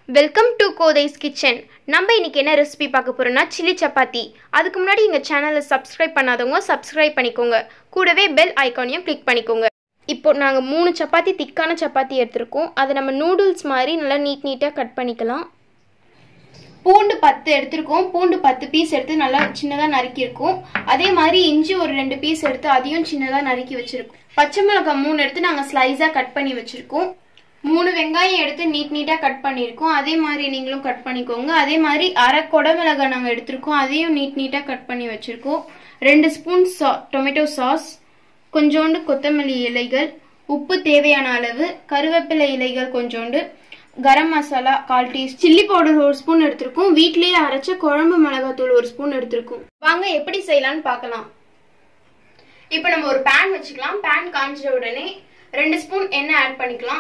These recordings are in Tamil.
வெல்கம் டு கோதைஸ் கிச்சன் நம்ம இன்னைக்கு என்ன ரெசிபி பார்க்க போறோம்னா சில்லி சப்பாத்தி அதுக்கு முன்னாடி எங்கள் சேனலை சப்ஸ்கிரைப் பண்ணாதவங்க சப்ஸ்கிரைப் பண்ணிக்கோங்க கூடவே பெல் ஐக்கானையும் கிளிக் பண்ணிக்கோங்க இப்போ நாங்கள் மூணு சப்பாத்தி திக்கான சப்பாத்தி எடுத்திருக்கோம் அதை நம்ம நூடுல்ஸ் மாதிரி நல்லா நீட் நீட்டாக கட் பண்ணிக்கலாம் பூண்டு பத்து எடுத்திருக்கோம் பூண்டு பத்து பீஸ் எடுத்து நல்லா சின்னதாக நறுக்கியிருக்கோம் அதே மாதிரி இஞ்சி ஒரு ரெண்டு பீஸ் எடுத்து அதையும் சின்னதாக நறுக்கி வச்சிருக்கோம் பச்சை மிளகாய் மூணு எடுத்து நாங்கள் ஸ்லைஸாக கட் பண்ணி வச்சிருக்கோம் மூணு வெங்காயம் எடுத்து நீட் நீட்டாக கட் பண்ணியிருக்கோம் அதே மாதிரி நீங்களும் கட் பண்ணிக்கோங்க அதே மாதிரி அரை குடமிளகாய் நாங்கள் எடுத்திருக்கோம் அதையும் நீட் நீட்டாக கட் பண்ணி வச்சிருக்கோம் ரெண்டு ஸ்பூன் சா டொமேட்டோ சாஸ் கொஞ்சோண்டு கொத்தமல்லி இலைகள் உப்பு தேவையான அளவு கருவேப்பிலை இலைகள் கொஞ்சோண்டு கரம் மசாலா கால் டீ சில்லி பவுடர் ஒரு ஸ்பூன் எடுத்திருக்கோம் வீட்லயே அரைச்ச குழம்பு மிளகாத்தூள் ஒரு ஸ்பூன் எடுத்திருக்கோம் வாங்க எப்படி செய்யலாம்னு பார்க்கலாம் இப்போ நம்ம ஒரு பேன் வச்சுக்கலாம் பேன் காஞ்ச உடனே ரெண்டு ஸ்பூன் எண்ணெய் ஆட் பண்ணிக்கலாம்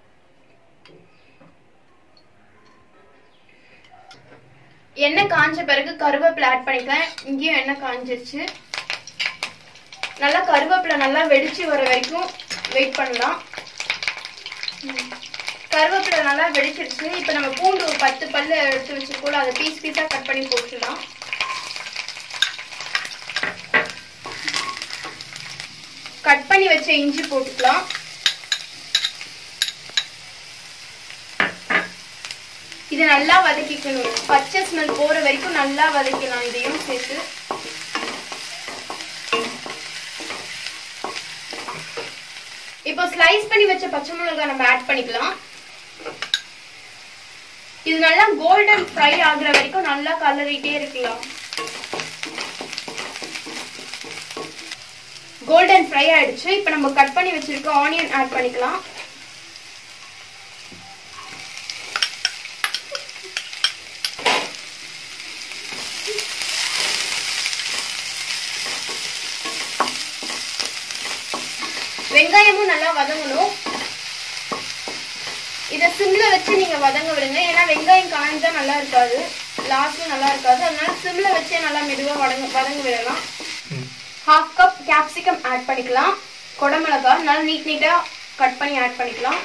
எண்ணெய் காஞ்ச பிறகு கருவேப்பிலை ஆட் பண்ணிக்கலாம் இங்கேயும் எண்ணெய் காஞ்சிருச்சு நல்லா கருவேப்பிலை நல்லா வெடிச்சு வர வரைக்கும் வெயிட் பண்ணலாம் கருவேப்பிலை நல்லா வெடிச்சிருச்சு இப்போ நம்ம பூண்டு ஒரு பத்து பல்லு எடுத்து வச்சிருக்கோம் அதை பீஸ் பீஸாக கட் பண்ணி போட்டுடலாம் கட் பண்ணி வச்ச இஞ்சி போட்டுக்கலாம் இதை நல்லா வதக்கிக்கணும் பச்சை ஸ்மெல் போற வரைக்கும் நல்லா வதக்கலாம் இதையும் சேர்த்து இப்போ ஸ்லைஸ் பண்ணி வச்ச பச்சை மிளகாய் நம்ம ஆட் பண்ணிக்கலாம் இது நல்லா கோல்டன் ஃப்ரை ஆகுற வரைக்கும் நல்லா கலரிட்டே இருக்கலாம் கோல்டன் ஃப்ரை ஆயிடுச்சு இப்போ நம்ம கட் பண்ணி வச்சிருக்க ஆனியன் ஆட் பண்ணிக்கலாம் வெங்காயமும் நல்லா வதங்கணும் இதை சிம்ல வச்சு நீங்க வதங்க விடுங்க ஏன்னா வெங்காயம் காய்ஞ்சா நல்லா இருக்காது லாஸ்ட்ல நல்லா இருக்காது அதனால சிம்ல வச்சே நல்லா மெதுவா வதங்க வதங்க விடலாம் ஹாஃப் கப் கேப்சிகம் ஆட் பண்ணிக்கலாம் குடமிளகாய் நல்லா நீட் நீட்டா கட் பண்ணி ஆட் பண்ணிக்கலாம்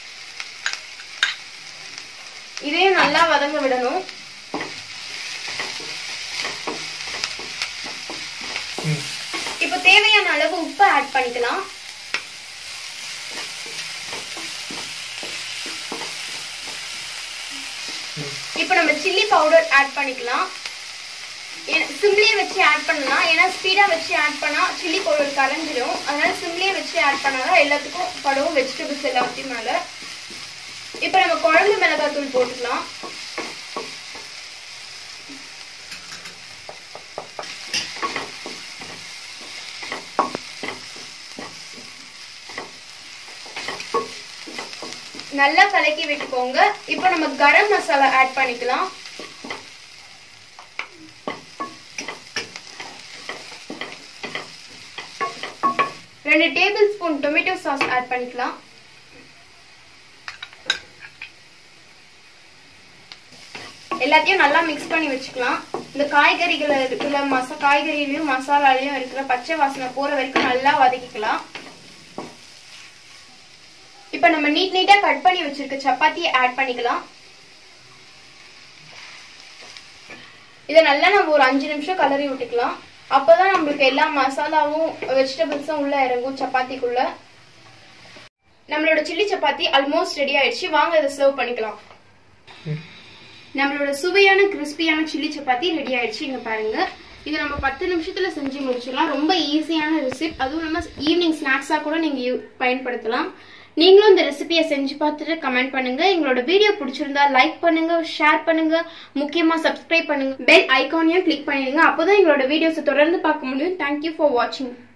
இதையும் நல்லா வதங்க விடணும் இப்போ தேவையான அளவு உப்பு ஆட் பண்ணிக்கலாம் இப்போ நம்ம சில்லி பவுடர் ஆட் பண்ணிக்கலாம் சிம்லேயே வச்சு ஆட் பண்ணலாம் ஏன்னா ஸ்பீடாக வச்சு ஆட் பண்ணால் சில்லி பவுடர் கரைஞ்சிடும் அதனால சிம்லேயே வச்சு ஆட் பண்ணாதான் எல்லாத்துக்கும் படவும் வெஜிடபிள்ஸ் எல்லாத்தையும் மேலே இப்போ நம்ம குழம்பு மிளகாய் தூள் போட்டுக்கலாம் நல்லா கலக்கி விட்டுக்கோங்க இப்போ நம்ம கரம் மசாலா ஆட் பண்ணிக்கலாம் ரெண்டு tablespoon tomato sauce add பண்ணிக்கலாம் எல்லாத்தையும் நல்லா மிக்ஸ் பண்ணி வச்சுக்கலாம் இந்த காய்கறிகள் இருக்கிற மசா காய்கறிலையும் மசாலாலையும் இருக்கிற பச்சை வாசனை போற வரைக்கும் நல்லா வதக்கிக்கலாம் இப்போ நம்ம நீட் நீட்டா கட் பண்ணி வச்சிருக்க சப்பாத்தியை ஆட் பண்ணிக்கலாம் இதை நல்லா நம்ம ஒரு அஞ்சு நிமிஷம் கலரி விட்டுக்கலாம் அப்போதான் நம்மளுக்கு எல்லா மசாலாவும் வெஜிடபிள்ஸும் உள்ள இறங்கும் சப்பாத்திக்குள்ள நம்மளோட சில்லி சப்பாத்தி ஆல்மோஸ்ட் ரெடி ஆயிடுச்சு வாங்க இதை சர்வ் பண்ணிக்கலாம் நம்மளோட சுவையான கிறிஸ்பியான சில்லி சப்பாத்தி ரெடி ஆயிடுச்சு இங்க பாருங்க இது நம்ம பத்து நிமிஷத்துல செஞ்சு முடிச்சிடலாம் ரொம்ப ஈஸியான ரெசிபி அதுவும் இல்லாமல் ஈவினிங் ஸ்நாக்ஸாக கூட நீங்க பயன்படுத்தலாம் நீங்களும் இந்த ரெசிபியை செஞ்சு பார்த்துட்டு கமெண்ட் பண்ணுங்க எங்களோட வீடியோ பிடிச்சிருந்தா லைக் பண்ணுங்க ஷேர் பண்ணுங்க முக்கியமா சப்ஸ்கிரைப் பண்ணுங்க பெல் ஐக்கானையும் கிளிக் பண்ணிடுங்க அப்போதான் எங்களோட வீடியோஸை தொடர்ந்து பார்க்க முடியும் தேங்க்யூ ஃபார் வாட்சிங்